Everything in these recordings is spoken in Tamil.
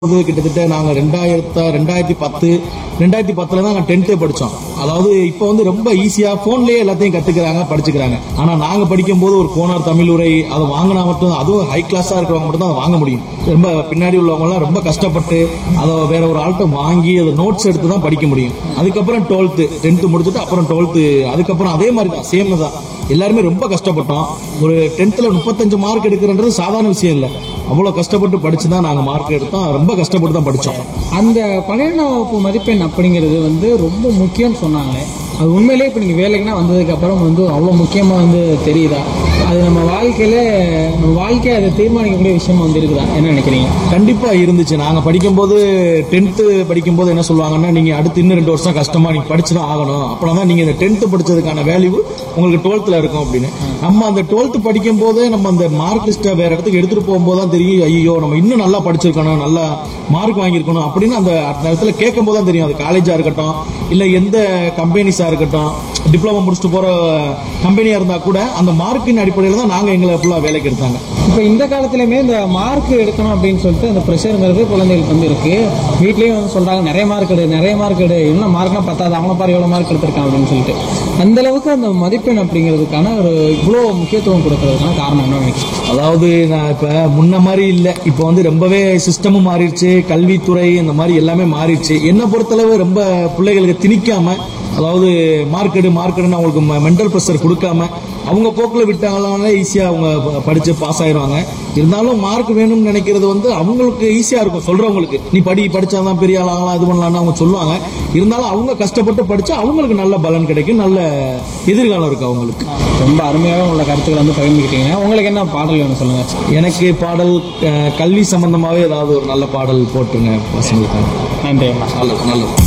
வந்து கிட்டத்தட்ட நாங்கள் ரெண்டாயிரத்த ரெண்டாயிரத்தி பத்து ரெண்டாயிரத்தி பத்தில் தான் நாங்கள் டென்த்தே படித்தோம் அதாவது இப்போ வந்து ரொம்ப ஈஸியாக ஃபோன்லேயே எல்லாத்தையும் கற்றுக்கிறாங்க படிச்சுக்கிறாங்க ஆனால் நாங்கள் படிக்கும்போது ஒரு கோனார் தமிழ் உரை அதை வாங்கினா மட்டும் அதுவும் ஹை கிளாஸாக இருக்கிறவங்க மட்டும் தான் அதை வாங்க முடியும் ரொம்ப பின்னாடி உள்ளவங்கலாம் ரொம்ப கஷ்டப்பட்டு அதை வேற ஒரு ஆள்கிட்ட வாங்கி அதை நோட்ஸ் எடுத்து தான் படிக்க முடியும் அதுக்கப்புறம் டுவெல்த்து டென்த்து முடிச்சுட்டு அப்புறம் டுவெல்த்து அதுக்கப்புறம் அதே மாதிரி தான் சேம் தான் எல்லாருமே ரொம்ப கஷ்டப்பட்டோம் ஒரு டென்த்தில் முப்பத்தஞ்சு மார்க் எடுக்கிறன்றது சாதாரண விஷயம் இல்லை அவ்வளோ கஷ்டப்பட்டு படிச்சு தான் நாங்கள் மார்க் எடுத்தோம் ரொம்ப கஷ்டப்பட்டு தான் படித்தோம் அந்த பன்னிரெண்டாம் வகுப்பு மதிப்பெண் அப்படிங்கிறது வந்து ரொம்ப முக்கியம்னு சொன்னாங்க அது உண்மையிலேயே இப்போ நீங்கள் வேலைக்குனா வந்ததுக்கு அப்புறம் வந்து அவ்வளோ முக்கியமாக வந்து தெரியுதா அது நம்ம வாழ்க்கையில நம்ம வாழ்க்கையை அதை தீர்மானிக்கக்கூடிய விஷயமா வந்து இருக்குதா என்ன நினைக்கிறீங்க கண்டிப்பா இருந்துச்சு நாங்க படிக்கும்போது டென்த்து படிக்கும்போது என்ன சொல்லுவாங்கன்னா நீங்க அடுத்து இன்னும் ரெண்டு வருஷம் கஷ்டமா நீங்க படிச்சு தான் ஆகணும் அப்புறம் தான் நீங்க இந்த டென்த்து படிச்சதுக்கான வேல்யூ உங்களுக்கு டுவெல்த்ல இருக்கும் அப்படின்னு நம்ம அந்த டுவெல்த் படிக்கும் போதே நம்ம அந்த மார்க் லிஸ்ட்டை வேற இடத்துக்கு எடுத்துட்டு போகும்போது தான் தெரியும் ஐயோ நம்ம இன்னும் நல்லா படிச்சிருக்கணும் நல்லா மார்க் வாங்கியிருக்கணும் அப்படின்னு அந்த நேரத்தில் கேட்கும் போது தான் தெரியும் அது காலேஜா இருக்கட்டும் இல்ல எந்த கம்பெனிஸா இருக்கட்டும் டிப்ளமோ முடிச்சுட்டு போற கம்பெனியா இருந்தா கூட அந்த மார்க்கின் அடிப்படையில் தான் நாங்க எங்களை ஃபுல்லா வேலைக்கு எடுத்தாங்க இப்போ இந்த காலத்துலயுமே இந்த மார்க் எடுக்கணும் அப்படின்னு சொல்லிட்டு அந்த ப்ரெஷருங்கிறது குழந்தைகளுக்கு வந்து இருக்கு வீட்லயும் வந்து சொல்றாங்க நிறைய மார்க் எடு நிறைய மார்க் எடு இன்னும் மார்க்னா பத்தாது அவனை பாரு எவ்வளவு மார்க் எடுத்திருக்கான் அப்படின்னு சொல்லிட்டு அந்த அளவுக்கு அந்த மதிப்பெண் அப்படிங்கிறதுக்கான ஒரு இவ்வளோ முக்கியத்துவம் கொடுக்கறதுக்கான காரணம் என்ன நினைக்கிறேன் அதாவது நான் இப்ப முன்ன மாதிரி இல்ல இப்ப வந்து ரொம்பவே சிஸ்டமும் மாறிடுச்சு கல்வித்துறை இந்த மாதிரி எல்லாமே மாறிடுச்சு என்ன பொறுத்தளவு ரொம்ப பிள்ளைகளுக்கு திணிக்காம அதாவது மார்க்கெடு மார்க்கெடுன்னு அவங்களுக்கு மென்டல் ப்ரெஷர் கொடுக்காம அவங்க போக்கில் விட்டாங்களால ஈஸியா அவங்க ப- படிச்சு பாஸ் ஆயிடுவாங்க இருந்தாலும் மார்க் வேணும்னு நினைக்கிறது வந்து அவங்களுக்கு ஈஸியா இருக்கும் சொல்றவங்களுக்கு நீ படி படிச்சாதான் பெரிய ஆள் ஆகலாம் இது பண்ணலாம்னு அவங்க சொல்லுவாங்க இருந்தாலும் அவங்க கஷ்டப்பட்டு படிச்சா அவங்களுக்கு நல்ல பலன் கிடைக்கும் நல்ல எதிர்காலம் இருக்கு அவங்களுக்கு ரொம்ப அருமையாக உள்ள கருத்துக்களை வந்து பகிர்ந்துக்கிட்டீங்க உங்களுக்கு என்ன பாடல் வேணும் சொல்லுங்க எனக்கு பாடல் அஹ், கல்வி சம்பந்தமாவே ஏதாவது ஒரு நல்ல பாடல் போட்டுருங்க பசங்களுக்காக நன்றி அம்மா நல்லது நல்லது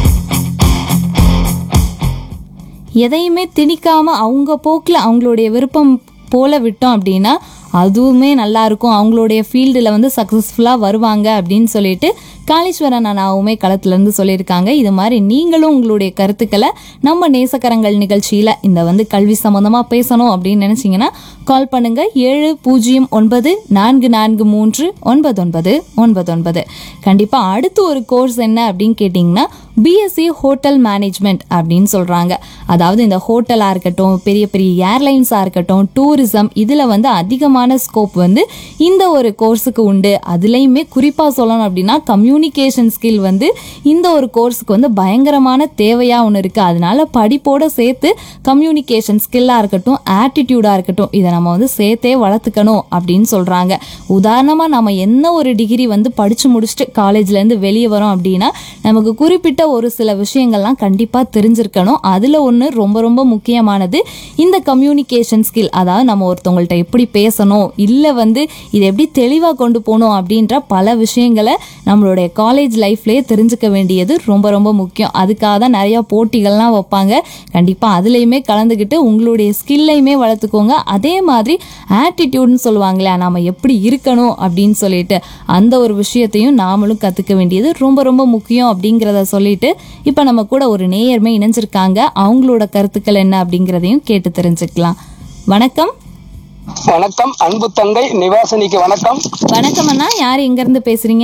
எதையுமே திணிக்காம அவங்க போக்கில் அவங்களுடைய விருப்பம் போல விட்டோம் அப்படின்னா அதுவுமே நல்லா இருக்கும் அவங்களுடைய ஃபீல்டில் வந்து சக்ஸஸ்ஃபுல்லாக வருவாங்க அப்படின்னு சொல்லிட்டு காளீஸ்வரன் அண்ணாவுமே களத்துலேருந்து சொல்லியிருக்காங்க இது மாதிரி நீங்களும் உங்களுடைய கருத்துக்களை நம்ம நேசக்கரங்கள் நிகழ்ச்சியில் இந்த வந்து கல்வி சம்மந்தமாக பேசணும் அப்படின்னு நினச்சிங்கன்னா கால் பண்ணுங்க ஏழு பூஜ்ஜியம் ஒன்பது நான்கு நான்கு மூன்று ஒன்பது ஒன்பது ஒன்பது ஒன்பது கண்டிப்பாக அடுத்து ஒரு கோர்ஸ் என்ன அப்படின்னு கேட்டிங்கன்னா பிஎஸ்சி ஹோட்டல் மேனேஜ்மெண்ட் அப்படின்னு சொல்கிறாங்க அதாவது இந்த ஹோட்டலாக இருக்கட்டும் பெரிய பெரிய ஏர்லைன்ஸாக இருக்கட்டும் டூரிசம் இதில் வந்து அதிகமான ஸ்கோப் வந்து இந்த ஒரு கோர்ஸுக்கு உண்டு அதுலேயுமே குறிப்பாக சொல்லணும் அப்படின்னா கம்யூனிகேஷன் ஸ்கில் வந்து இந்த ஒரு கோர்ஸுக்கு வந்து பயங்கரமான தேவையாக ஒன்று இருக்குது அதனால படிப்போட சேர்த்து கம்யூனிகேஷன் ஸ்கில்லாக இருக்கட்டும் ஆட்டிடியூடாக இருக்கட்டும் இதை நம்ம வந்து சேர்த்தே வளர்த்துக்கணும் அப்படின்னு சொல்கிறாங்க உதாரணமாக நம்ம என்ன ஒரு டிகிரி வந்து படித்து முடிச்சுட்டு காலேஜ்லேருந்து வெளியே வரோம் அப்படின்னா நமக்கு குறிப்பிட்ட ஒரு சில விஷயங்கள்லாம் கண்டிப்பாக தெரிஞ்சிருக்கணும் அதில் ஒன்று ரொம்ப ரொம்ப முக்கியமானது இந்த கம்யூனிகேஷன் ஸ்கில் அதாவது நம்ம ஒருத்தவங்கள்ட்ட எப்படி பேசணும் இல்லை வந்து இதை எப்படி தெளிவாக கொண்டு போகணும் அப்படின்ற பல விஷயங்களை நம்மளுடைய காலேஜ் லைஃப்லேயே தெரிஞ்சுக்க வேண்டியது ரொம்ப ரொம்ப முக்கியம் அதுக்காக தான் நிறையா போட்டிகள்லாம் வைப்பாங்க கண்டிப்பாக அதுலேயுமே கலந்துக்கிட்டு உங்களுடைய ஸ்கில்லையுமே வளர்த்துக்கோங்க அதே மாதிரி ஆட்டிடியூட்னு சொல்லுவாங்களே நம்ம எப்படி இருக்கணும் அப்படின்னு சொல்லிட்டு அந்த ஒரு விஷயத்தையும் நாமளும் கற்றுக்க வேண்டியது ரொம்ப ரொம்ப முக்கியம் அப்படிங்கிறத சொல்லிட்டு இப்போ நம்ம கூட ஒரு நேயர்மை இணைஞ்சிருக்காங்க அவங்களோட கருத்துக்கள் என்ன அப்படிங்கிறதையும் கேட்டு தெரிஞ்சுக்கலாம் வணக்கம் வணக்கம் அன்பு தங்கை நிவாசனிக்கு வணக்கம் வணக்கம் அண்ணா யார் எங்கேருந்து பேசுறீங்க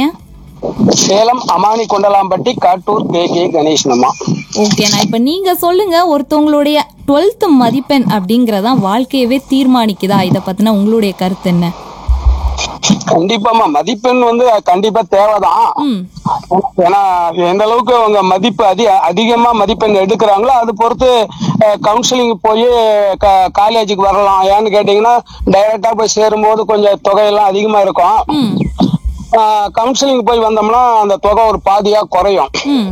சேலம் அமானி கொண்டலாம்பட்டி காட்டூர் கே கே கணேஷ்னம்மா ஓகேண்ணா இப்போ நீங்க சொல்லுங்க ஒருத்தவங்களுடைய டுவெல்த் மதிப்பெண் அப்படிங்கறதான் வாழ்க்கையவே தீர்மானிக்குதா இதை பத்தின உங்களுடைய கருத்து என்ன கண்டிப்பாமா மதிப்பெண் வந்து கண்டிப்பா தேவைதான் ம் ஏன்னா எந்த அளவுக்கு அவங்க மதிப்பு அதி அதிகமா மதிப்பெண் எடுக்கிறாங்களோ அது பொறுத்து கவுன்சிலிங் போய் காலேஜுக்கு வரலாம் ஏன்னு கேட்டீங்கன்னா டைரக்டா போய் சேரும்போது கொஞ்சம் தொகையெல்லாம் அதிகமா இருக்கும் ம் கவுன்சிலிங் போய் வந்தோம்னா அந்த தொகை ஒரு பாதியா குறையும் ம்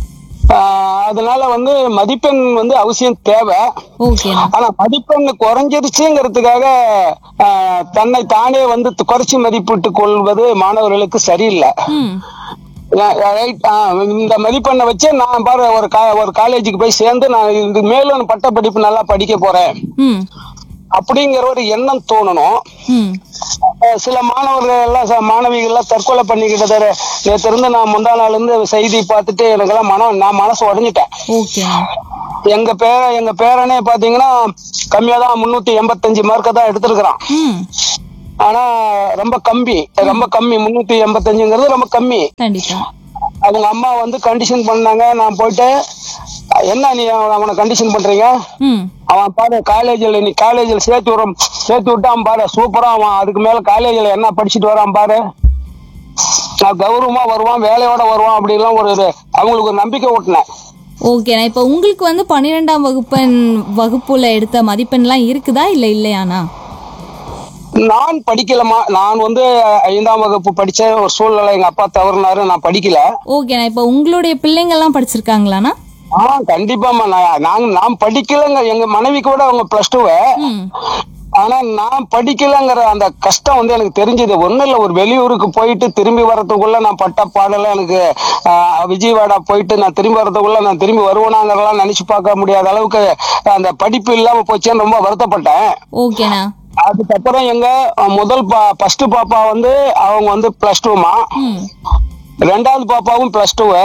ஆஹ் அதனால வந்து மதிப்பெண் வந்து அவசியம் தேவை ஓகேண்ணா ஆனா மதிப்பெண் குறைஞ்சிருச்சுங்கிறதுக்காக ஆஹ், தன்னை தானே வந்து து- குறைச்சி மதிப்பிட்டு கொள்வது மாணவர்களுக்கு சரியில்லை ம் ஏன், right, ஆஹ், இந்த மதிப்பெண்ணை வச்சு நான் பாரு ஒரு கா ஒரு காலேஜுக்கு போய் சேர்ந்து நான் இது மேலும் பட்ட படிப்பு நல்லா படிக்க போறேன் ம் அப்படிங்கிற ஒரு எண்ணம் தோணணும் ம் ஆஹ், சில மாணவர்கள் எல்லாம் ச- மாணவிகள் எல்லாம் தற்கொலை பண்ணிக்கிட்டத நேற்று இருந்து நான் முந்தா நாள் இருந்து செய்தி பார்த்துட்டு எனக்கெல்லாம் மனம் நான் மனசு உடஞ்சிட்டேன் ஓகேண்ணா எங்க பேர எங்க பேரனே பாத்தீங்கன்னா கம்மியா தான் முன்னூத்தி எண்பத்தஞ்சு மார்க்க தான் எடுத்திருக்கிறான் ம் ஆனா ரொம்ப கம்மி ரொம்ப கம்மி முன்னூத்தி எண்பத்தஞ்சுங்கிறது ரொம்ப கம்மி கண்டிப்பா அவங்க அம்மா வந்து கண்டிஷன் பண்ணாங்க நான் போயிட்டு என்ன நீ அவனை கண்டிஷன் பண்றீங்க ம் அவன் பாரு காலேஜில் நீ காலேஜில் சேர்த்து விடுறோம் சேர்த்து விட்டான் பாரு சூப்பரா அவன் அதுக்கு மேல காலேஜில் என்ன படிச்சுட்டு வரான் பாரு நான் கௌரவமா வருவான் வேலையோட வருவான் அப்படிலாம் ஒரு இது அவங்களுக்கு ஒரு நம்பிக்கை ஊட்டினேன் ஓகேண்ணா இப்போ உங்களுக்கு வந்து பன்னிரெண்டாம் வகுப்பெண் வகுப்புல எடுத்த மதிப்பெண்லாம் இருக்குதா இல்லை இல்லையாண்ணா நான் படிக்கலமா நான் வந்து ஐந்தாம் வகுப்பு படிச்ச ஒரு சூழ்நிலை எங்க அப்பா தவறுனாரு நான் படிக்கல ஓகேண்ணா இப்போ உங்களுடைய பிள்ளைங்கள்லாம் படிச்சிருக்காங்களாண்ணா ஆ கண்டிப்பாமா நான் நாங்க நான் படிக்கலங்க எங்க மனைவி கூட அவங்க பிளஸ் டூவை ம் ஆனா நான் படிக்கலங்கிற அந்த கஷ்டம் வந்து எனக்கு தெரிஞ்சது ஒண்ணும் இல்ல ஒரு வெளியூருக்கு போயிட்டு திரும்பி வர்றதுக்குள்ள நான் பட்ட பாடல எனக்கு ஆஹ், விஜயவாடா போயிட்டு நான் திரும்பி வர்றதுக்குள்ள நான் திரும்பி வருவேனாங்கிறதெல்லாம் நினைச்சு பார்க்க முடியாத அளவுக்கு அந்த படிப்பு இல்லாம போச்சேன்னு ரொம்ப வருத்தப்பட்டேன் ஓகேண்ணா அதுக்கப்புறம் எங்க அஹ், முதல் பா ஃபர்ஸ்ட் பாப்பா வந்து அவங்க வந்து பிளஸ் டூமா ம் ரெண்டாவது பாப்பாவும் பிளஸ் டூ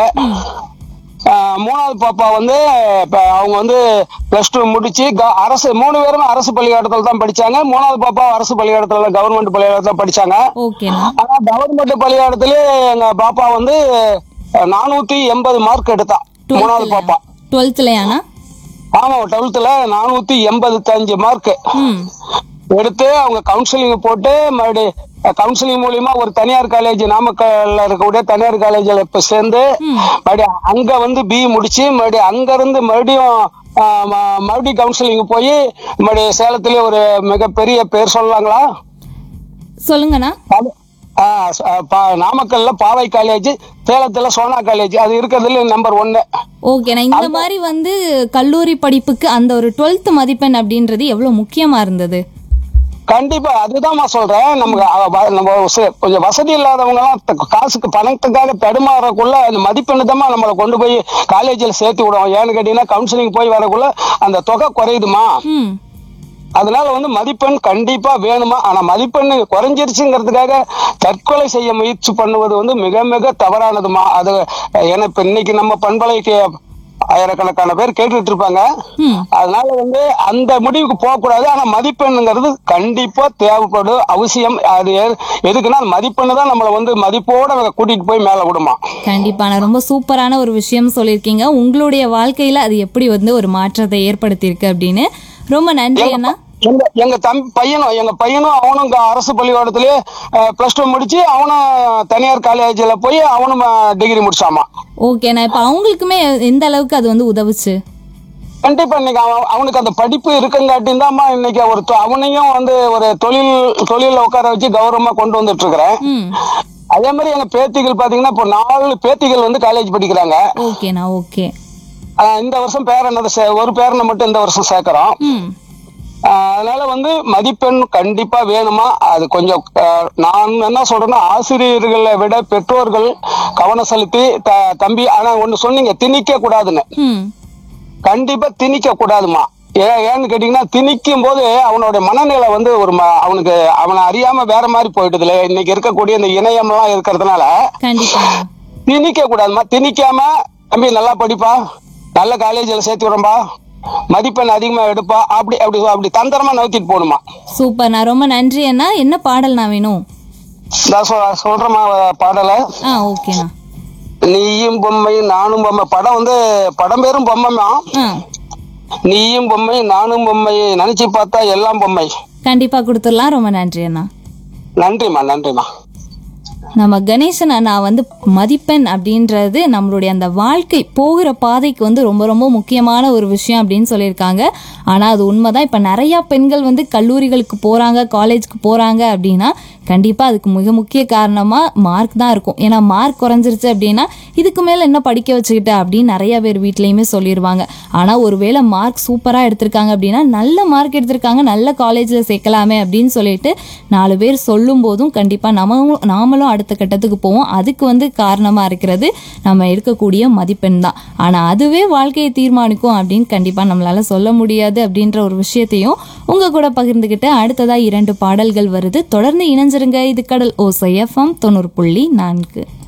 மூணாவது பாப்பா வந்து இப்ப அவங்க வந்து பிளஸ் டூ முடிச்சு க- அரசு மூணு பேரும் அரசு பள்ளிக்கூடத்துல தான் படிச்சாங்க மூணாவது பாப்பா அரசு பள்ளிக்கூடத்துல கவர்மெண்ட் பள்ளிக்கூடத்துல படிச்சாங்க ஓகேண்ணா ஆனா கவர்மெண்ட் பள்ளிக்கூடத்துல எங்க பாப்பா வந்து நானூத்தி எண்பது மார்க் எடுத்தா மூணாவது பாப்பா டுவெல்த்லையாண்ணா ஆமா டுவெல்த்ல நானூத்தி எண்பத்தஞ்சு மார்க் ம் எடுத்து அவங்க கவுன்சிலிங் போட்டு மறுபடியும் கவுன்சிலிங் மூலியமா ஒரு தனியார் காலேஜ் நாமக்கல்ல இருக்கக்கூடிய தனியார் காலேஜ்ல இப்ப சேர்ந்து மறுபடியும் அங்க வந்து பி முடிச்சு மறுபடியும் அங்க இருந்து மறுபடியும் ஆ, ம- மறுபடியும் கவுன்சிலிங் போய் மறுபடியும் சேலத்திலே ஒரு மிகப்பெரிய பேர் சொல்லலாங்களா சொல்லுங்கண்ணா பாவ- ஆ, ச- ஆ, பா- நாமக்கல்ல பாவை காலேஜ் சேலத்துல சோனா காலேஜ் அது இருக்கிறதுல நம்பர் ஒன்னு ஓகேண்ணா இந்த மாதிரி வந்து கல்லூரி படிப்புக்கு அந்த ஒரு டுவெல்த் மதிப்பெண் அப்படின்றது எவ்வளோ முக்கியமா இருந்தது கண்டிப்பா அதுதான் நான் சொல்றேன் நமக்கு அவ- வ- நம்ம ச- கொஞ்சம் வசதி இல்லாதவங்க எல்லாம் த- காசுக்கு பணத்துக்காக தடுமாறக்குள்ள அந்த மதிப்பெண்ணு தான் நம்மளை கொண்டு போய் காலேஜில் சேர்த்து விடுவோம் ஏன்னு கேட்டீங்கன்னா கவுன்சிலிங் போய் வரக்குள்ள அந்த தொகை குறையுதுமா ம் அதனால வந்து மதிப்பெண் கண்டிப்பா வேணுமா ஆனா மதிப்பெண் குறைஞ்சிருச்சுங்கிறதுக்காக தற்கொலை செய்ய முயற்சி பண்ணுவது வந்து மிக மிக தவறானதுமா அது ஏன்னா இப்ப இன்னைக்கு நம்ம பண்பலைக்கு ஆயிரக்கணக்கான பேர் கேட்டுட்டு இருப்பாங்க ம் அதனால வந்து அந்த முடிவுக்கு போக கூடாது ஆனா மதிப்பெண்ணுங்கிறது கண்டிப்பா தேவைப்படும் அவசியம் அது எ- எதுக்குன்னா அந்த மதிப்பெண்ணு தான் நம்மளை வந்து மதிப்போட கூட்டிட்டு போய் மேல விடுமா கண்டிப்பாண்ணா ரொம்ப சூப்பரான ஒரு விஷயம் சொல்லியிருக்கீங்க உங்களுடைய வாழ்க்கையில அது எப்படி வந்து ஒரு மாற்றத்தை ஏற்படுத்தியிருக்கு அப்படின்னு ரொம்ப நன்றி அண்ணா எங்க எங்க தம்பி பையனும் எங்க பையனும் அவனும் இங்க அரசு பள்ளிக்கூடத்திலேயே பிளஸ் டூ முடிச்சு அவனும் தனியார் காலேஜ்ல போய் அவனும் டிகிரி முடிச்சாமா ஓகேண்ணா இப்போ அவங்களுக்குமே எந்த அளவுக்கு அது வந்து உதவுச்சு கண்டிப்பா இன்னைக்கு அவன் அவனுக்கு அந்த படிப்பு இருக்கங்காட்டியும் தான்மா இன்னைக்கு ஒரு தொ- அவனையும் வந்து ஒரு தொழில் தொழில உட்கார வச்சு கௌரவமா கொண்டு வந்துட்டு இருக்கிறேன் ம் அதே மாதிரி எங்க பேத்திகள் பாத்தீங்கன்னா இப்போ நாலு பேத்திகள் வந்து காலேஜ் படிக்கிறாங்க ஓகேண்ணா ஓகே ஆஹ் இந்த வருஷம் பேரனை சே- ஒரு பேரனை மட்டும் இந்த வருஷம் சேர்க்கிறோம் ம் ஆஹ் அதனால வந்து மதிப்பெண் கண்டிப்பா வேணுமா அது கொஞ்சம் ஆஹ் நான் என்ன சொல்றேன்னா ஆசிரியர்களை விட பெற்றோர்கள் கவனம் செலுத்தி த- தம்பி ஆனா ஒண்ணு சொன்னீங்க திணிக்க கூடாதுன்னு ம் கண்டிப்பா திணிக்க கூடாதுமா ஏன் ஏன்னு கேட்டீங்கன்னா திணிக்கும் போது அவனோட மனநிலை வந்து ஒரு ம- அவனுக்கு அவனை அறியாம வேற மாதிரி போயிடுதுல இன்னைக்கு இருக்கக்கூடிய இந்த இணையம்லாம் இருக்கிறதுனால கண்டிப்பாண்ணா திணிக்க கூடாதுமா திணிக்காம தம்பி நல்லா படிப்பா நல்ல காலேஜில் சேர்த்து விடும்பா மதிப்பெண் அதிகமா எடுப்பா அப்படி அப்படி அப்படி தந்திரமா நோக்கிட்டு போகணுமா சூப்பர்ண்ணா ரொம்ப நன்றி அண்ணா என்ன பாடல்ண்ணா வேணும் நான் சொ- சொல்றேம்மா பாடலை ஆ ஓகேண்ணா நீயும் பொம்மை நானும் பொம்மை படம் வந்து படம் பேரும் பொம்மைமா ஆ நீயும் பொம்மை நானும் பொம்மை நினைச்சு பார்த்தா எல்லாம் பொம்மை கண்டிப்பாக கொடுத்துடலாம் ரொம்ப நன்றி அண்ணா நன்றிம்மா நன்றிம்மா நம்ம கணேசன் அண்ணா வந்து மதிப்பெண் அப்படின்றது நம்மளுடைய அந்த வாழ்க்கை போகிற பாதைக்கு வந்து ரொம்ப ரொம்ப முக்கியமான ஒரு விஷயம் அப்படின்னு சொல்லியிருக்காங்க ஆனால் அது உண்மைதான் இப்போ நிறையா பெண்கள் வந்து கல்லூரிகளுக்கு போகிறாங்க காலேஜ்க்கு போகிறாங்க அப்படின்னா கண்டிப்பாக அதுக்கு மிக முக்கிய காரணமாக மார்க் தான் இருக்கும் ஏன்னா மார்க் குறைஞ்சிருச்சு அப்படின்னா இதுக்கு மேலே என்ன படிக்க வச்சுக்கிட்ட அப்படின்னு நிறைய பேர் வீட்லேயுமே சொல்லிடுவாங்க ஆனால் ஒருவேளை மார்க் சூப்பராக எடுத்திருக்காங்க அப்படின்னா நல்ல மார்க் எடுத்திருக்காங்க நல்ல காலேஜில் சேர்க்கலாமே அப்படின்னு சொல்லிட்டு நாலு பேர் சொல்லும் போதும் கண்டிப்பாக நம்ம நாமளும் அடுத்த கட்டத்துக்கு போவோம் அதுக்கு வந்து காரணமாக இருக்கிறது நம்ம எடுக்கக்கூடிய மதிப்பெண் தான் ஆனால் அதுவே வாழ்க்கையை தீர்மானிக்கும் அப்படின்னு கண்டிப்பாக நம்மளால சொல்ல முடியாது அப்படின்ற ஒரு விஷயத்தையும் உங்கள் கூட பகிர்ந்துக்கிட்டு அடுத்ததாக இரண்டு பாடல்கள் வருது தொடர்ந்து இணைஞ்சிருங்க இது கடல் ஓசை எஃப்எம் தொண்ணூறு புள்ளி நான்கு